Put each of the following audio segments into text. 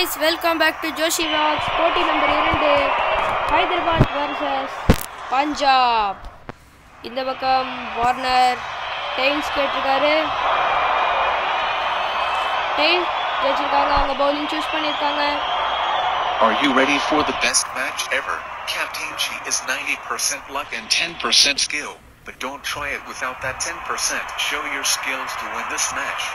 Guys welcome back to Joshi vox போட்டி number இரண்டு Hyderabad versus Punjab இந்த பக்கம் வார்னர் டெய்ல்ஸ் கேட்டிருக்காரு டெய்ல் ஜெயிச்சிருக்காங்க அவங்க பவுலிங் சூஸ் பண்ணியிருக்காங்க Are you ready for the best match ever? Captaincy is 90% luck and 10% skill. But don't try it without that 10%. Show your skills to win this match.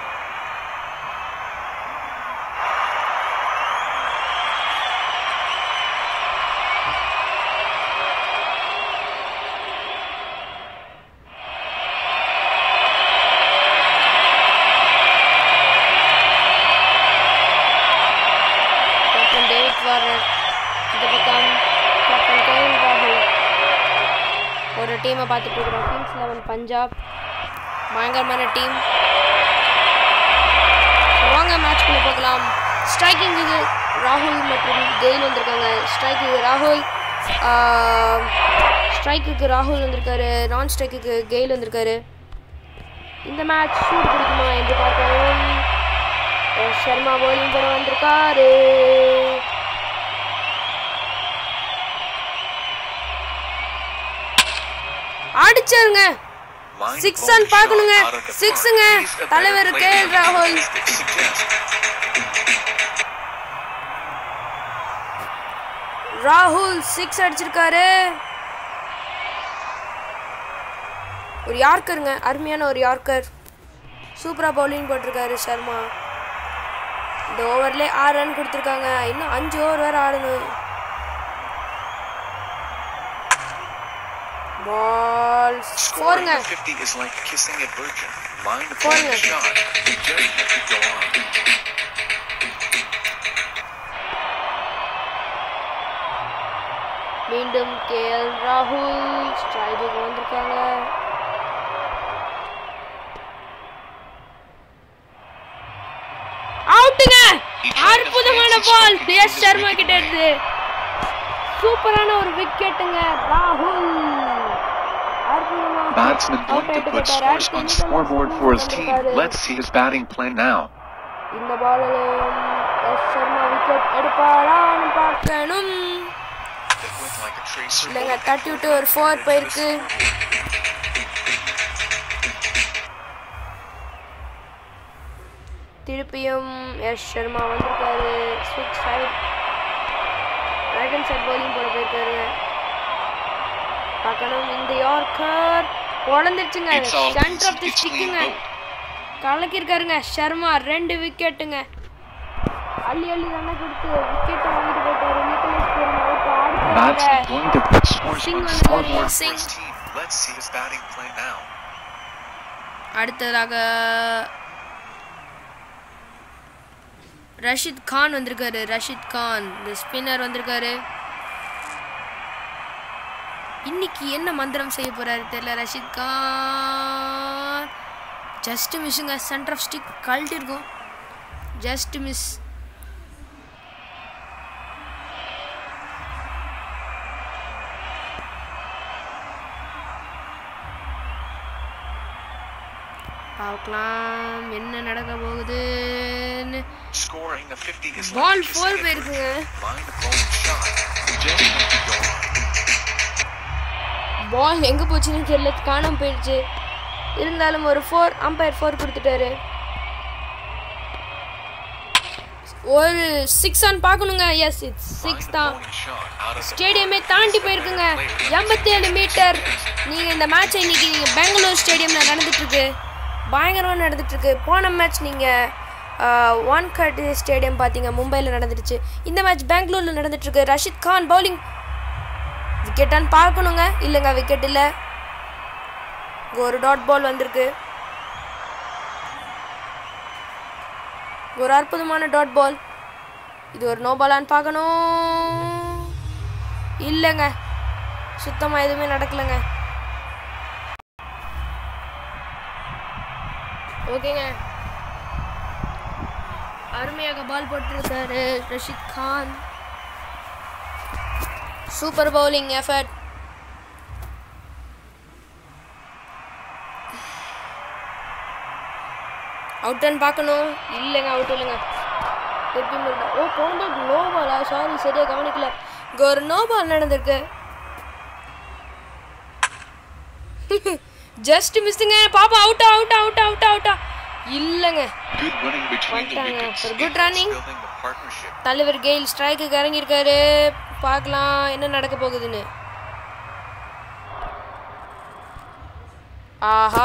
Captain David Warner இந்த பக்கம் captain KL ராகுல் ஒரு டீமை பார்த்துட்டு இருக்கிறோம் Kings Eleven Punjab பயங்கரமான team வாங்க மேட்ச்குள்ளே போகலாம் ஸ்ட்ரைக்கிங்குக்கு ராகுல் மற்றும் கெயில் வந்திருக்காங்க ஸ்ட்ரைக்குக்கு ராகுல் ஸ்ட்ரைக்குக்கு ராகுல் வந்திருக்காரு நான் ஸ்ட்ரைக்குக்கு கெயில் வந்திருக்காரு இந்த மேட்ச் சூடு பிடிக்குமா என்று பார்க்கவும் ரோஹித் சர்மா bowling போட வந்திருக்காரு அடிச்சாருங்க Line Six bowling run பார்க்கணுங்க. shot out of the Six-ங்க. park. He's a better தலைவர் player கே.எல். than ராகுல். statistics suggest. ராகுல் சிக்ஸ் அடிச்சிருக்காரு ஒரு யார்க்கருங்க அருமையான ஒரு யார்க்கர் சூப்பராக பவுலிங் போட்டிருக்காரு சர்மா இந்த ஓவர்லேயே ஆறு ரன் கொடுத்துருக்காங்க இன்னும் அஞ்சு ஓவர் வேறு ஆடணும் பால் Scoring ஃபோருங்க the 50 is like kissing a virgin. Line the Four bowling ங்க. shot. You just have to go on. மீண்டும் கேஎல் ராகுல் ஸ்ட்ரைக்குக்கு வந்திருக்காங்க அவுட்டுங்க அற்புதமான பால் எஸ் சர்மா கிட்ட இருந்து சூப்பரான ஒரு விக்கெட்டுங்க ராகுல் அற்புதமா Batsman out going to ஆயிட்டு put போயிட்டாரு. scores on அடுத்து scoreboard for his team. வந்திருக்காரு. Let's see his batting plan now. இந்த பாலிலையும் எஸ் சர்மா விக்கெட் எடுப்பாரான்னு பார்க்கணும் It went like a tracer இல்லைங்க bullet. தட்டி விட்டு ஒரு ஃபோர் போயிருக்கு திருப்பியும் எஸ் சர்மா வந்திருக்காரு ஸ்விட்ச் side right hand side bowling போட போயிருக்காரு பார்க்கணும் இந்த யார்க்கர் குழந்துருச்சுங்க It's all centre off easy. The It's clean ஸ்டிக்குங்க boat. கலக்கியிருக்காருங்க சர்மா ரெண்டு விக்கெட்டுங்க அள்ளி அள்ளி தானே கொடுத்து விக்கெட்டை வாங்கிட்டு போயிட்டாரு நிக்கலஸ் பூர்ணா அவுட் Batsman அடுத்த going to put scores Sing on on the scoreboard bowling, for sing. his team. Let's see his batting plan now. அடுத்ததாக ரஷித் கான் வந்திருக்காரு ரஷித் கான் இந்த ஸ்பின்னர் வந்திருக்காரு இன்னைக்கு என்ன மந்திரம் செய்ய போறாரு தெரியல ரஷித் கான் ஜஸ்ட் மிஸ்ஸுங்க சென்டர் ஆஃப் ஸ்டிக் கழட்டி இருக்கும் ஜஸ்ட் மிஸ் பார்க்கலாம் என்ன நடக்க போகுதுன்னு Scoring the 50 is Ball like four kissing a போயிருக்குங்க. virgin. Line the bowling shot. You just have to go on. பால் எங்கே போச்சுன்னு தெரியல காணாம போயிடுச்சு இருந்தாலும் ஒரு ஃபோர் அம்பையர் ஃபோர் கொடுத்துட்டாரு ஒரு சிக்ஸ் ஆன் பார்க்கணுங்க yes it's Line six the தான் bowling shot out of the ஸ்டேடியமே தாண்டி போயிருக்குங்க எண்பத்தேழு மீட்டர் நீங்கள் இந்த மேட்சை இன்னைக்கு நீங்கள் பெங்களூர் ஸ்டேடியமில் நடந்துட்டுருக்கு பயங்கரமாக நடந்துட்டுருக்கு போன மேட்ச் நீங்கள் ஒன் கட் ஸ்டேடியம் பார்த்தீங்க மும்பையில் நடந்துடுச்சு இந்த மேட்ச் பெங்களூரில் நடந்துட்டுருக்கு ரஷித் கான் பவுலிங் விக்கெட்டான்னு பார்க்கணுங்க இல்லைங்க விக்கெட் இல்லை இங்க ஒரு டாட் பால் வந்திருக்கு ஒரு அற்புதமான டாட் பால் இது ஒரு நோ பாலான்னு பார்க்கணும் இல்லைங்க சுத்தமாக எதுவுமே நடக்கலைங்க ஓகேங்க அருமையாக பால் போட்டிருக்காரு Rashid Khan super bowling effort அவுட்டான்னு பார்க்கணும் இல்லைங்க அவுட் இல்லைங்க திருப்பி ஒரு- ஓ போன பால் நோ பாலா சாரி சரியா கவனிக்கல இங்கே ஒரு நோ பால் நடந்திருக்கு ஜஸ்ட் மிஸ்ஸுங்க பாப்பா அவுட்டா அவுட்டா அவுட்டா அவுட்டா அவுட்டா இல்லைங்க Good running between the One time, wickets. for It good helps running. building the partnership. தலைவர் கெயில் ஸ்ட்ரைக்குக்கு இறங்கியிருக்காரு பார்க்கலாம் என்ன நடக்க போகுதுன்னு ஆஹா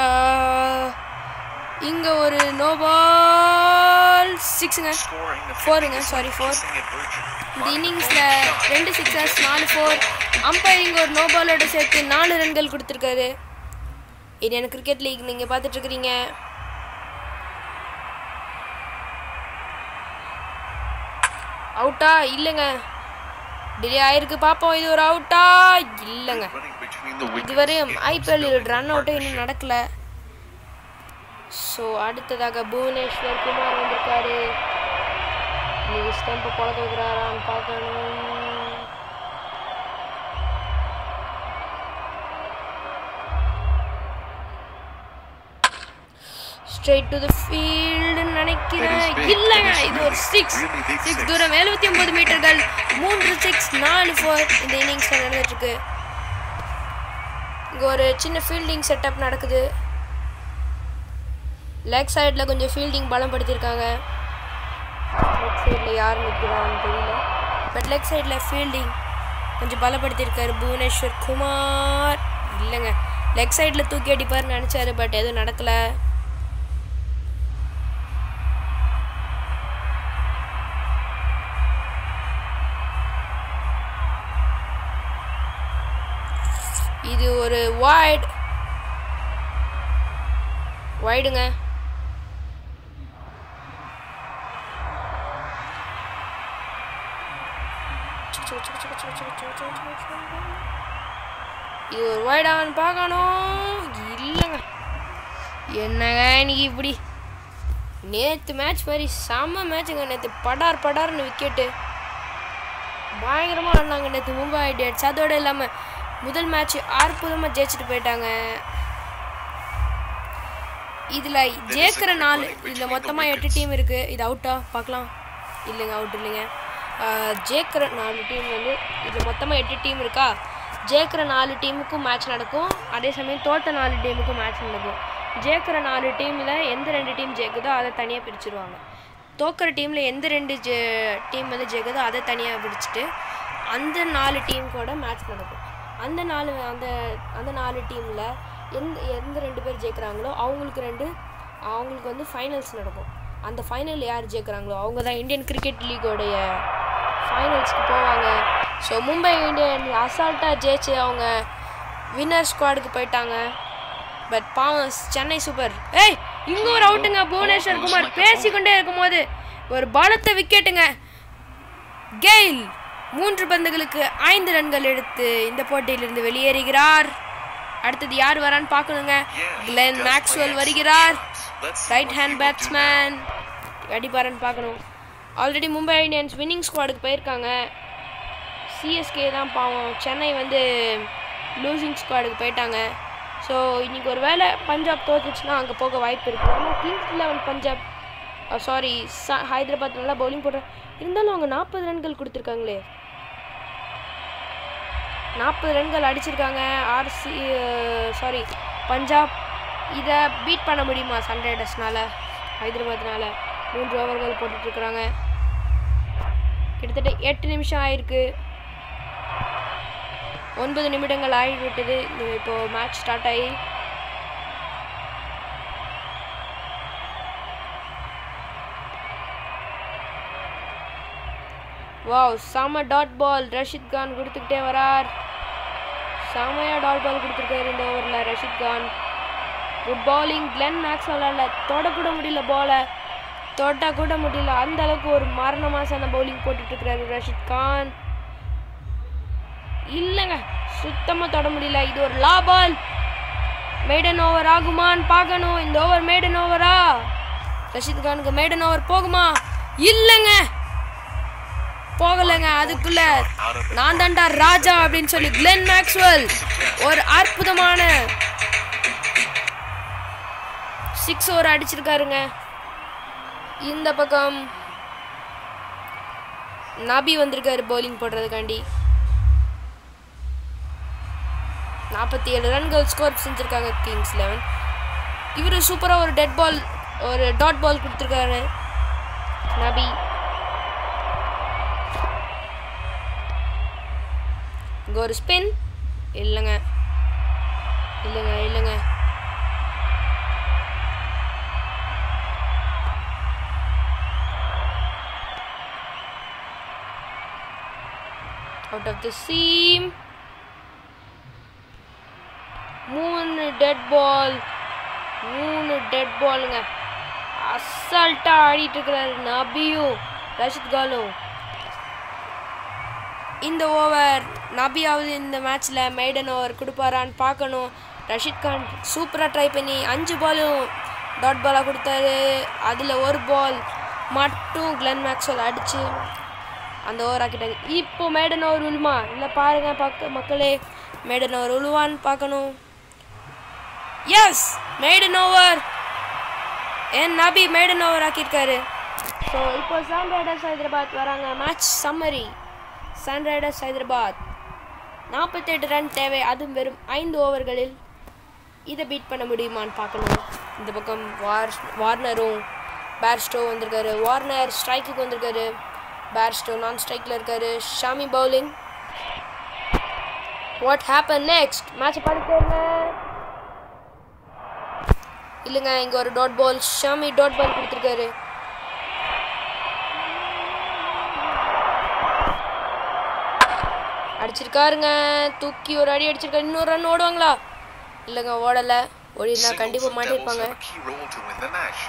இங்க ஒரு நோ பால் சிக்ஸுங்க Scoring the ஃபோருங்க 50 is sorry four missing at Virgin. இந்த Mark இன்னிங்ஸில் Bowman's shot. ரெண்டு சிக்ஸர்ஸ் நாலு ஃபோர் அம்பைரிங் ஒரு நோ பாலோட சேர்த்து நாலு ரன்கள் கொடுத்துருக்காரு இந்தியன் கிரிக்கெட் லீக் நீங்கள் பார்த்துட்ருக்குறீங்க அவுட்டா இல்லைங்க டிலே ஆயிருக்கு பார்ப்போம் இது ஒரு அவுட்டா இல்லைங்க Running between the wickets. இதுவரையும் It helps IPL building the run அவுட்டே இன்னும் partnership. நடக்கல ஸோ அடுத்ததாக புவனேஸ்வர் குமார் வந்திருக்காரு இன்னைக்கு ஸ்டெம்பை பழக்க வைக்கிறாரான்னு பார்க்கணும் ஸ்ட்ரைட் டு த ஃபீல்டு நினைக்கிறேன் That is big. இல்லைங்க That is இது ஒரு really, six really big six six. தூரம் எழுபத்தி ஒன்பது மீட்டர்கள் மூன்று சிக்ஸ் நாலு ஃபோர் இந்த இன்னிங்ஸில் நடந்துட்டுருக்கு இங்கே ஒரு சின்ன ஃபீல்டிங் செட்டப் நடக்குது லெக் சைடில் கொஞ்சம் ஃபீல்டிங் பலப்படுத்தியிருக்காங்க லெக் சைடில் யார் நிற்கிறான்னு தெரியல பட் லெக் சைடில் ஃபீல்டிங் கொஞ்சம் பலப்படுத்தியிருக்காரு புவனேஸ்வர் குமார் இல்லைங்க லெக் சைடில் தூக்கி அடிப்பார்னு நினச்சாரு பட் எதுவும் நடக்கலை இது ஒரு வைட் வைடுங்க இது ஒரு வைடான்னு பார்க்கணும் இல்லைங்க என்னங்க இன்னைக்கு இப்படி நேற்று மேட்ச் மாதிரி செம்ம மேட்சுங்க நேற்று படார் படார்னு விக்கெட்டு பயங்கரமாக ஆடினாங்க நேற்று மும்பை இண்டியன்ஸ் அதோடு இல்லாமல் முதல் மேட்ச் அற்புதமாக ஜெயிச்சுட்டு போயிட்டாங்க இதில் ஜெயிக்கிற நாலு இதில் மொத்தமாக எட்டு டீம் இருக்குது இது அவுட்டா பார்க்கலாம் இல்லைங்க அவுட் இல்லைங்க ஆஹ், ஜெயிக்கிற நாலு டீம் வந்து இதில் மொத்தமாக எட்டு டீம் இருக்கா ஜெயிக்கிற நாலு டீமுக்கும் மேட்ச் நடக்கும் அதே சமயம் தோத்த நாலு டீமுக்கும் மேட்ச் நடக்கும் ஜெயிக்கிற நாலு டீமில் எந்த ரெண்டு டீம் ஜெயிக்குதோ அதை தனியாக பிரிச்சுருவாங்க தோக்கிற டீமில் எந்த ரெண்டு ஜெ டீம் வந்து ஜெயிக்குதோ அதை தனியாக பிடிச்சிட்டு அந்த நாலு டீம் கூட மேட்ச் நடக்கும் அந்த நாலு அந்த அந்த நாலு டீமில் எந்த எந்த ரெண்டு பேர் ஜெயிக்கிறாங்களோ அவங்களுக்கு ரெண்டு அவங்களுக்கு வந்து ஃபைனல்ஸ் நடக்கும் அந்த ஃபைனல் யார் ஜெயிக்கிறாங்களோ அவங்க தான் இந்தியன் கிரிக்கெட் லீகோடைய ஃபைனல்ஸ்க்கு போவாங்க ஸோ மும்பை இந்தியன் அசால்ட்டாக ஜெயிச்சு அவங்க வின்னர் ஸ்குவாடுக்கு போயிட்டாங்க பட் பாவம் சென்னை சூப்பர் ஏய் இங்க ஒரு அவுட்டுங்க புவனேஸ்வர் குமார் பேசிக்கொண்டே இருக்கும்போது ஒரு பலத்த விக்கெட்டுங்க கெயில் மூன்று பந்துகளுக்கு ஐந்து ரன்கள் எடுத்து இந்த போட்டியிலிருந்து வெளியேறுகிறார் அடுத்தது யார் வரான்னு பார்க்கணுங்க கிளென் மேக்ஸ்வெல் வருகிறார் ரைட் ஹேண்ட் பேட்ஸ்மேன் அடிப்பாரன்னு பார்க்கணும் ஆல்ரெடி மும்பை இந்தியன்ஸ் வின்னிங் ஸ்குவாடுக்கு போயிருக்காங்க சிஎஸ்கே தான் பாவம் சென்னை வந்து லூசிங் ஸ்குவாடுக்கு போயிட்டாங்க ஸோ இன்னைக்கு ஒரு வேளை பஞ்சாப் தோத்துச்சுன்னா அங்கே போக வாய்ப்பு இருக்குது ஆனால் Kings Eleven Punjab sorry Hyderabad நல்லா பவுலிங் போடுற இருந்தாலும் அவங்க நாற்பது ரன்கள் கொடுத்துருக்காங்களே நாற்பது ரன்கள் அடிச்சிருக்காங்க ஆர்சி சாரி பஞ்சாப் இதை பீட் பண்ண முடியுமா சன்ரைடர்ஸ்னால ஹைதராபாத்னால மூன்று ஓவர்கள் போட்டுட்ருக்குறாங்க கிட்டத்தட்ட எட்டு நிமிஷம் ஆயிருக்கு ஒன்பது நிமிடங்கள் ஆகிவிட்டது இந்த இப்போ மேட்ச் ஸ்டார்ட் ஆகி வாவ் செம டாட் பால் ரஷித் கான் கொடுத்துக்கிட்டே வரார் செமையா டாட் பால் கொடுத்துருக்காரு இந்த ஓவரில் Rashid Khan good bowling Glenn Max விளாட்ல தொடக்கூட முடியல பாலை தொட்டா கூட முடியல அந்த அளவுக்கு ஒரு மரண மாசான பவுலிங் போட்டுட்டு இருக்கிறாரு ரஷித் கான் இல்லைங்க சுத்தமாக தொட முடியல இது ஒரு லா பால் மேடன் ஓவர் ஆகுமான்னு பார்க்கணும் இந்த ஓவர் மேடன் ஓவரா ரஷித் கானுக்கு மேடன் ஓவர் போகுமா இல்லைங்க போகலைங்க அதுக்குள்ள நான் தான்டா ராஜா அப்படின்னு சொல்லி கிளென் மேக்ஸ்வெல் ஒரு அற்புதமான சிக்ஸ் ஓவர் அடிச்சிருக்காருங்க இந்த பக்கம் நபி வந்திருக்காரு பவுலிங் போடுறதுக்காண்டி நாற்பத்தி ஏழு ரன்கள் ஸ்கோர் செஞ்சுருக்காங்க கிங்ஸ் லெவன் இவர் சூப்பராக ஒரு டெட் பால் ஒரு டாட் பால் கொடுத்துருக்காரு நபி இங்கே ஒரு ஸ்பின் இல்லைங்க இல்லைங்க இல்லைங்க அவுட் ஆஃப் த சீம் மூணு டெட் பால் மூணு டெட் பாலுங்க அசால்ட்டாக ஆடிட்டு இருக்கிறாரு நபியும் ரஷித் காலும் இந்த ஓவர் நபியாவது இந்த மேட்ச்சில் மெய்டன் ஓவர் கொடுப்பாரான்னு பார்க்கணும் ரஷித் கான் சூப்பராக ட்ரை பண்ணி அஞ்சு பாலும் டாட் பாலாக கொடுத்தாரு அதில் ஒரு பால் மட்டும் கிளென் மேக்ஸ்வெல் அடித்து அந்த ஓவர் ஆக்கிட்டாங்க இப்போ மேடன் ஓவர் விழுமா இல்லை பாருங்க பார்க்க மக்களே மேடன் ஓவர் விழுவான்னு பார்க்கணும் S maiden over N Nabi maiden over ஆக்கியிருக்காரு ஸோ இப்போ சன்ரைடர்ஸ் ஹைதராபாத் வராங்க மேட்ச் சம்மரி சன்ரைடர்ஸ் ஹைதராபாத் நாற்பத்தெட்டு ரன் தேவை அதுவும் வெறும் ஐந்து ஓவர்களில் இதை பீட் பண்ண முடியுமான்னு பார்க்கணும் இந்த பக்கம் வார் வார்னரும் பேர்ஸ்டோ வந்திருக்காரு வார்னர் ஸ்ட்ரைக்குக்கு வந்திருக்காரு பேர்ஸ்டோ நான் ஸ்ட்ரைக்கில் இருக்காரு Shami bowling what happen next match பார்த்துருங்க இல்லைங்க இங்கே ஒரு dot ball Shami dot ball கொடுத்துருக்காரு அடிச்சிருக்காருங்க தூக்கி ஒரு அடி அடிச்சிருக்காரு இன்னொரு ரன் ஓடுவாங்களா இல்லைங்க ஓடலை ஓடினா Singles கண்டிப்பாக and doubles மாட்டிருப்பாங்க have a key role to win the match.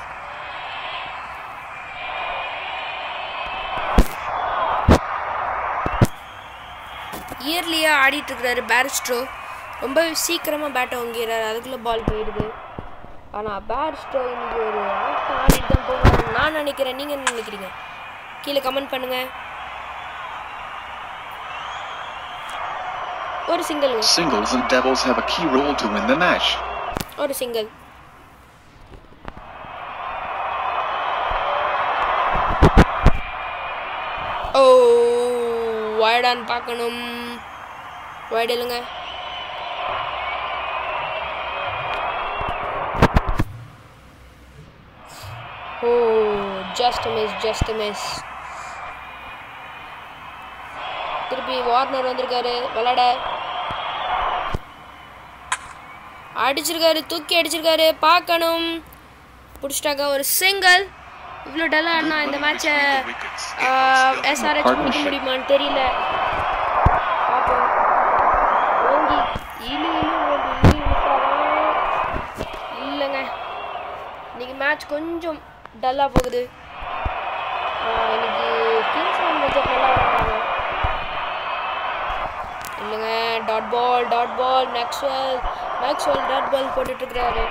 இயர்லியாக ஆடிட்டு இருக்கிறாரு பேரிஸ்ட்ரோ ரொம்ப சீக்கிரமாக பேட்டை வாங்கிறாரு அதுக்குள்ளே பால் போயிடுது ஆனால் பேரிஸ்ட்ரோ இன்னைக்கு ஒரு ஆட்டம் ஆடிட்டு தான் போகிறாரு நான் நினைக்கிறேன் நீங்கள் என்ன நினைக்கிறீங்க கீழே கமெண்ட் பண்ணுங்கள் ஒரு single Singles and doubles have a key role to win the match. ஒரு சிங்கிள் ஓ வைடான்னு பார்க்கணும் வைடு இல்லைங்க oh just miss just miss திருப்பி வார்னர் வந்திருக்காரு விளாட அடிச்சிருக்காரு தூக்கி அடிச்சிருக்காரு பார்க்கணும் பிடிச்சிட்டாங்க ஒரு சிங்கிள் இவ்வளோ டல்லாக ஆடினா இந்த மேட்சை எஸ்ஆர்ஹெச் முடிக்க முடியுமான்னு தெரியல பார்ப்போம் ஓங்கி இழு இழு ஓடி இழு இழுத்தாதான் இல்லைங்க இன்னைக்கு மேட்ச் கொஞ்சம் டல்லாக போகுது ஆஹ் இன்னைக்கு கிங்ஸ் ஒன் மேட்சர் நல்லா ஆடுறாங்க இல்லைங்க dot ball dot ball Maxwell Maxwell dot ball போட்டுட்டு இருக்கிறாரு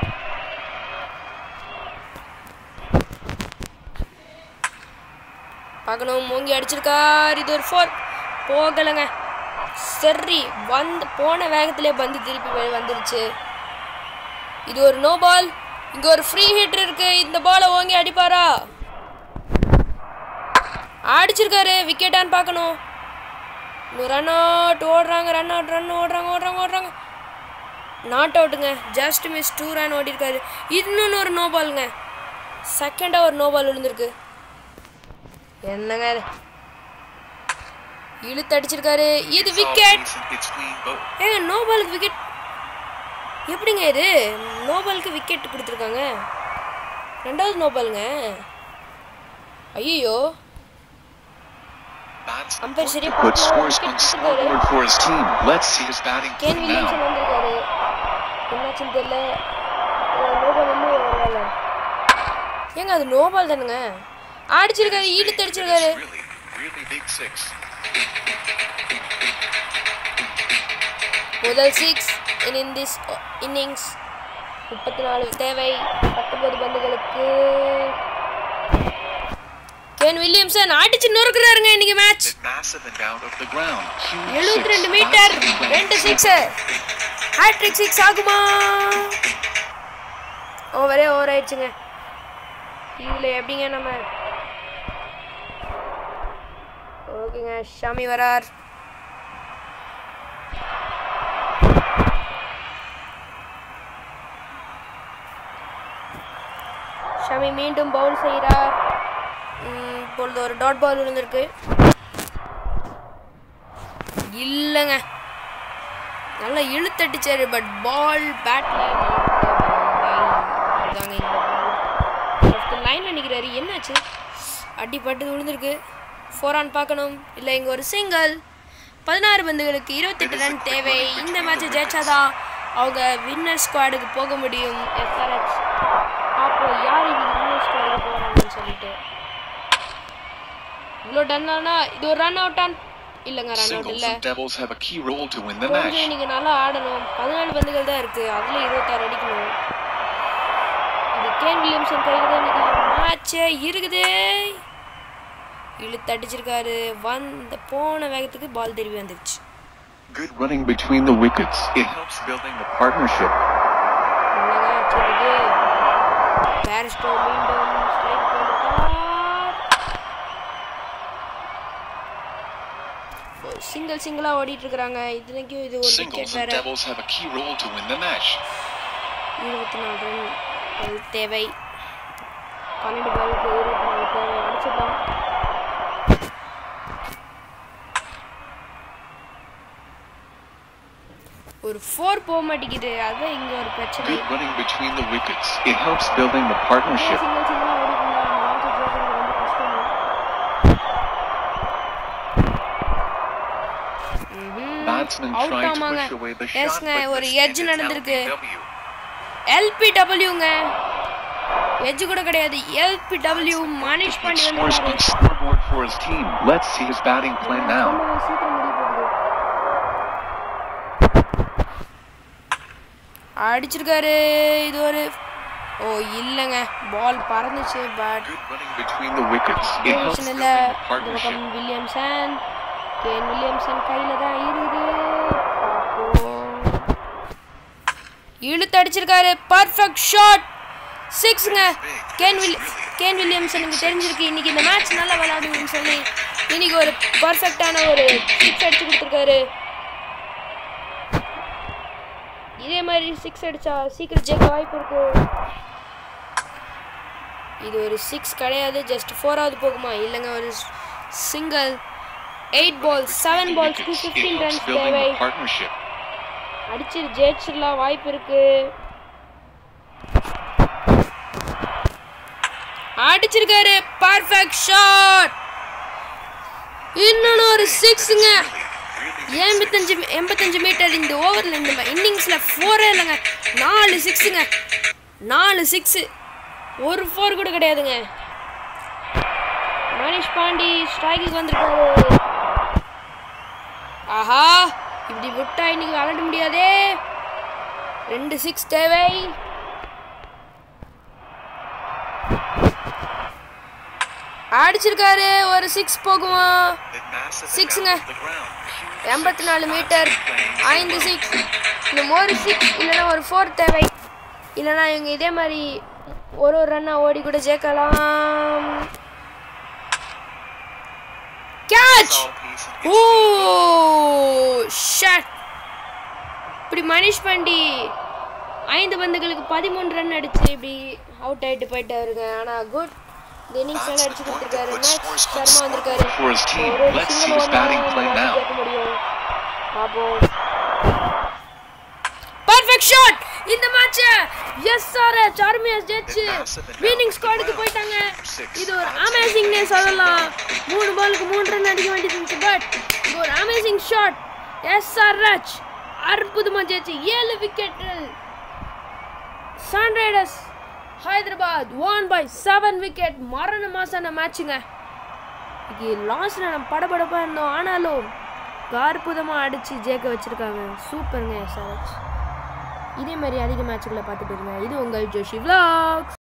பார்க்கணும் மூங்கி அடிச்சிருக்கார் இது ஒரு ஃபோர் போகலைங்க சரி வந்து போன வேகத்திலே பந்து திருப்பி வெளிய வந்துருச்சு இது ஒரு நோ பால் இங்க ஒரு ஃப்ரீ ஹிட் இருக்கு இந்த பாலை ஓங்கி அடிப்பாரா அடிச்சிருக்காரு விக்கெட்டான்னு பார்க்கணும் ரன் அவுட் ஓடுறாங்க ரன் அவுட் ரன் ஓடுறாங்க ஓடுறாங்க ஓடுறாங்க நாட் அவுட்டுங்க ஜஸ்ட் மிஸ் டூ ரன் ஓடிருக்காரு இன்னொன்று ஒரு நோ பாலுங்க செகண்டாக ஒரு நோ பால் விழுந்திருக்கு என்னங்க இது? இழுத்து அடிச்சிருக்காரு இது It's all wicket decent, It's clean both. ஏங்க நோ பாலுக்கு விக்கெட் எப்படிங்க இது நோ பாலுக்கு விக்கெட் கொடுத்துருக்காங்க ரெண்டாவது நோ பாலுங்க ஐயோ Batsman அம்பையர் சரியா put பார்க்கல, scores wicket on கொடுத்துருக்காரு. scoreboard for his team. Let's see his batting Kane team Williamson now. வந்திருக்காரு என்னாச்சுன்னு தெரியல நோ பால் இன்னும் வரல ஏங்க அது நோ பால் தானுங்க அடிச்சிருக்காரு It is இழுத்து big. It அடிச்சிருக்காரு is really, really big six. முதல் சிக்ஸ் இன் திஸ் இன்னிங்ஸ் முப்பத்தி நாலு தேவை பத்தொன்பது பந்துகளுக்கு கேன் வில்லியம்சன் அடிச்சு நொறுக்குறாருங்க இன்னைக்கு match Hit massive and out of the ground. Huge எழுபத்தி six. ரெண்டு மீட்டர் Batsman wins. ரெண்டு சிக்ஸ் ஹேட்ரிக் சிக்ஸ் ஆகுமா ஓவரே ஓவர் ஆயிடுச்சுங்க இதில் எப்படிங்க நம்ம ஓகேங்க ஷாமி வரார் ஷமி மீண்டும் பவுல் செய்கிறார் ம், இப்பொழுது ஒரு டாட் பால் விழுந்திருக்கு இல்லைங்க நல்லா இழுத்தடிச்சாரு பட் பால் பேட்ல லைனில் நிற்கிறாரு என்னாச்சு அடிப்பட்டு விழுந்திருக்கு ஃபோர் ஆன் பார்க்கணும் இல்லை இங்கே ஒரு சிங்கிள் பதினாறு பந்துகளுக்கு இருபத்தெட்டு ரன் தேவை இந்த மேட்சை ஜெயிச்சாதான் அவங்க வின்னர் ஸ்குவாடுக்கு போக முடியும் எஸ்ஆர்எச் அப்போ யார் இன்னைக்கு வின்னர் ஸ்குவாடுக்கு போகிறாங்கன்னு சொல்லிட்டு இவ்வளோ டன் ஆனா இது ஒரு ரன் அவுட் ஆன் இல்லைங்க ரன் அவுட் Singles இல்லை and doubles have a key role to win the கொஞ்சம் match. நீங்க நல்லா ஆடணும் பதினாலு பந்துகள் தான் இருக்கு அதுல இருபத்தாறு அடிக்கணும் இது கேன் வில்லியம்சன் கையில தான் இன்னைக்கு மேட்சே இருக்குது இழுத்து அடிச்சிருக்காரு வந்த போன வேகத்துக்கு பால் திரும்பி வந்துருச்சு Good running between the wickets. It helps building the partnership. இல்லைங்க சொல்லுது பேரிஸ்டோ மீண்டும் ஸ்ட்ரைக் பண்ணிட்டார் சிங்கிள் சிங்கிளா ஓடிட்டு இருக்காங்க இதுலக்கும் இது ஒரு Singles விக்கெட் and வேற doubles have a key role to win the match. இருபத்தி நாலு ரன் அது தேவை பன்னெண்டு பாலுக்கு இருபத்தி நாலு தேவை அடிச்சிடலாம் ஒரு ஃபோர் போக மாட்டேங்குது அதான் இங்க ஒரு பிரச்சனை Good running between the wickets. It helps building the partnership. Single சிங்கிளா ஓடிட்டு இருந்தா அந்த மேட்ச் ஜெயிக்கிறது ரொம்ப கஷ்டம் Batsman அவுட் tried to ஆமாங்க push away the shot, எஸ்ங்க but ஒரு missed எட்ஜ் and it's நடந்திருக்கு LBW. எல்பிடபிள்யூங்க எட்ஜ் கூட கிடையாது எல்பிடபிள்யூ மனிஷ் Big பண்ணி scores வந்து big scoreboard for his team. Let's see his batting plan now. சீக்கிரம் முடிய போகுது அடிச்சிருக்காரு இது ஒரு ஓ இல்லைங்க பால் பறந்துச்சு but Good running between the wickets. It helps tension building இல்லை the இந்த partnership. பக்கம் வில்லியம்சன் கேன் வில்லியம்சன் கையில் தான் இருக்குது பார்ப்போம். இழுத்து அடிச்சிருக்காரு பர்ஃபெக்ட் ஷாட் சிக்ஸுங்க கேன் வில் கேன் வில்லியம்சனுக்கு தெரிஞ்சிருக்கு இன்னைக்கு இந்த மேட்ச் நல்லா விளையாடுவீங்கன்னு சொல்லி இன்னைக்கு ஒரு பர்ஃபெக்டான ஒரு சிக்ஸ் அடிச்சு கொடுத்துருக்காரு இதே மாதிரி சிக்ஸ் அடிச்சா சீக்கிரம் ஜெயிக்க வாய்ப்பு இருக்கு இது ஒரு சிக்ஸ் கிடையாது ஜஸ்ட் ஃபோராவது போகுமா இல்லைங்க ஒரு சிங்கிள் எயிட் பால் செவன் பால்ஸ்க்கு Wickets. It fifteen helps runs building தேவை the partnership. அடிச்சு ஜெயிச்சிடலாம் வாய்ப்பு இருக்கு அடிச்சிருக்காரு பர்ஃபெக்ட் ஷாட் இன்னொன்னு ஒரு சிக்ஸுங்க எண்பத்தஞ்சு எண்பத்தஞ்சு மீட்டர் இந்த ஓவரில் இந்த இன்னிங்ஸில் ஃபோரே இல்லைங்க நாலு சிக்ஸுங்க நாலு சிக்ஸு ஒரு ஃபோர் கூட கிடையாதுங்க மனிஷ் பாண்டி ஸ்ட்ரைக்குக்கு வந்திருக்காரு ஆஹா இப்படி விட்டா இன்னைக்கு விளாட முடியாதே ரெண்டு சிக்ஸ் தேவை அடிச்சிருக்காரு ஒரு சிக்ஸ் போகுமா It massive சிக்ஸுங்க down the ground. எண்பத்தி நாலு மீட்டர் ஐந்து சிக்ஸ் இன்னும் ஒரு சிக்ஸ் இல்லைன்னா ஒரு ஃபோர் தேவை இல்லைன்னா இவங்க இதே மாதிரி ஒரு ஒரு ரன்னா ஓடி கூட ஜெயிக்கலாம் catch All piece and oh shot இப்படி மனிஷ் பாண்டி ஐந்து பந்துகளுக்கு பதிமூணு ரன் அடிச்சு இப்படி அவுட் ஆயிட்டு போயிட்டாருங்க ஆனா குட் இந்த இன்னிங்ஸ் எல்லாம் அடிச்சு கொடுத்துருக்காரு மேட்ச் சர்மா வந்திருக்காரு For his team, ஒரு ஒரு let's see single his one batting தான் play இந்த now. match ஜெயிக்க முடியும் பாப்போம் பர்ஃபெக்ட் ஷாட் இந்த மேட்ச் எஸ் சார் சார்மியா ஜெயிச்சு வின்னிங் ஸ்குவாடுக்கு போயிட்டாங்க இது ஒரு அமேசிங்னே சொல்லலாம் மூணு பாலுக்கு மூணு ரன் அடிக்க வேண்டியது இருந்துச்சு பட் இது ஒரு amazing shot S R Raj அற்புதமா ஜெயிச்சு ஏழு விக்கெட்டில் Sunrisers Hyderabad one by seven wicket மரண மாசான மேட்சுங்க இது லாஸ்ட்ல நம்ம படபடப்பா இருந்தோம் ஆனாலும் அற்புதமாக அடிச்சு ஜெயிக்க வச்சிருக்காங்க சூப்பருங்க எஸ்ஆர்எச் இதே மாதிரி அதிக மேட்சுகளை பார்த்துட்டு இருங்க இது உங்கள் ஜோஷி vlogs